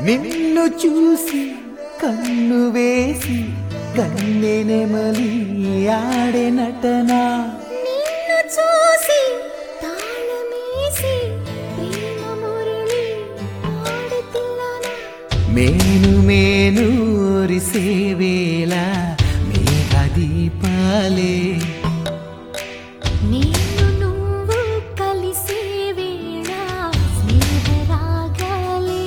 నిన్ను చూసి కన్ను వేసి కన్నెనెమలి ఆడే నటనా నిన్ను చూసి తాళమేసి ప్రేమ మురళి పాడుతున్నానా మేను మేను ఒరిసే వేళ మేఘ దీపాలే నేను నువ్వు కలిసే వేళ స్నేహరాగాలే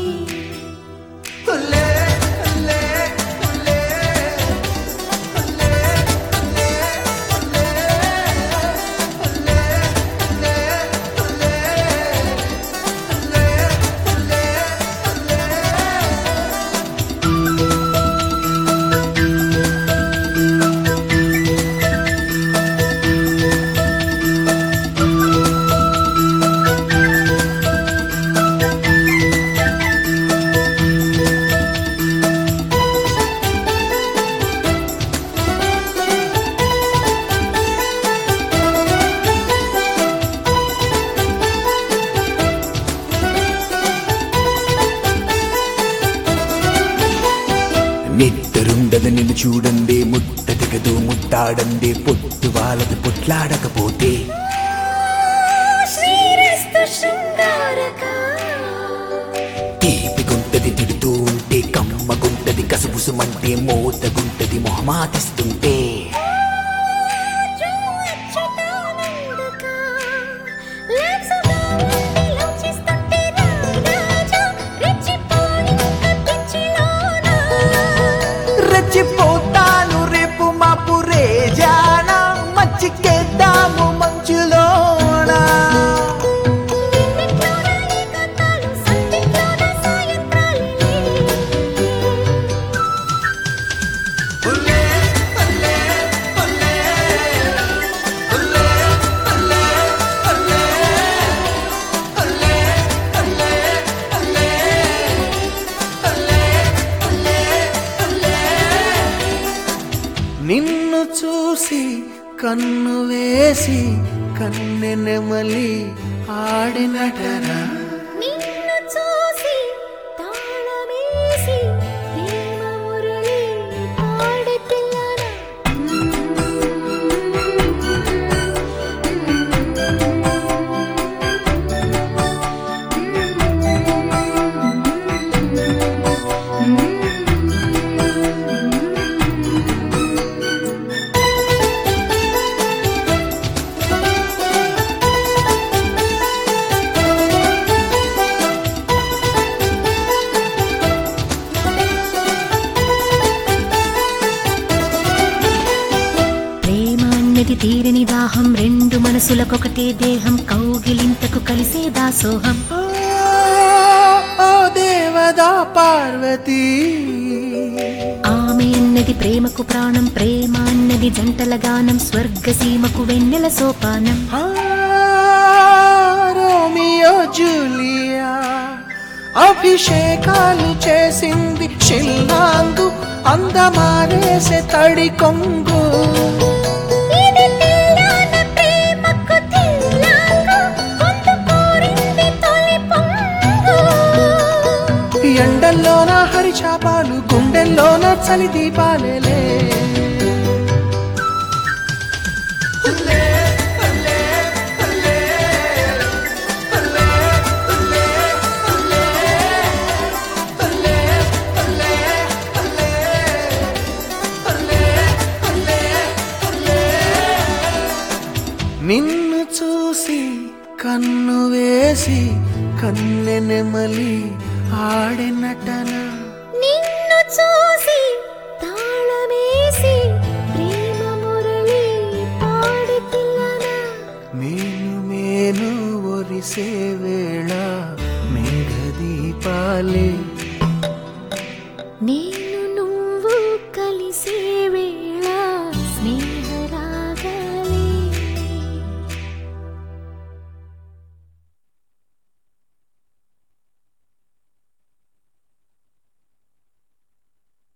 నిద్దరుండదు నిన్ను చూడండి ముట్ట దిగదు ముట్టాడండి పొట్టు వాళ్ళది పొట్లాడకపోతే శ్రీరస్తు శృంగారక తీపి గుంటది తిడుతూ ఉంటే కమ్మ గుంటది కసుబుసుమంటే మోత గుంటది మొహమాటిస్తుంటే రెచ్చిపోతాను రేపు మాపు రేజాన మచ్చికేద్దాము మంచులోనా నిన్ను చూసి కన్ను వేసి కన్నెనెమలి ఆడినటనా నిన్ను చూసి తాళమేసి ప్రేమ మురళి పాడుతున్నానా ప్రేమ అన్నది తీరని దాహం రెండు మనసులకొకటే దేహం కౌగిలింతకు కలిసే దాసోహం ఓ దేవదా పార్వతీ ఆమె అన్నది ప్రేమకు ప్రాణం ప్రేమ అన్నది జంటల గానం స్వర్గసీమకు వెన్నెల సోపానం ఆ, రోమియో జూలియా అభిషేకాలు చేసింది షిల్లాంగు అందమారేసే తడి కొంగు ఇది తెల్లాన ప్రేమకు తెల్లాంగు, పొందు కోరింది తొలి పొంగు. ఎండల్లోన హరిచాపాలు గుండెల్లోన చలి దీపాలేలే నిన్ను చూసి కన్ను వేసి కన్నెనెమలి ఆడినటనా నిన్ను చూసి తాళమేసి ప్రేమ మురళి పాడుతున్నానా మేను మేను ఒరిసే వేళ మేఘ దీపాలే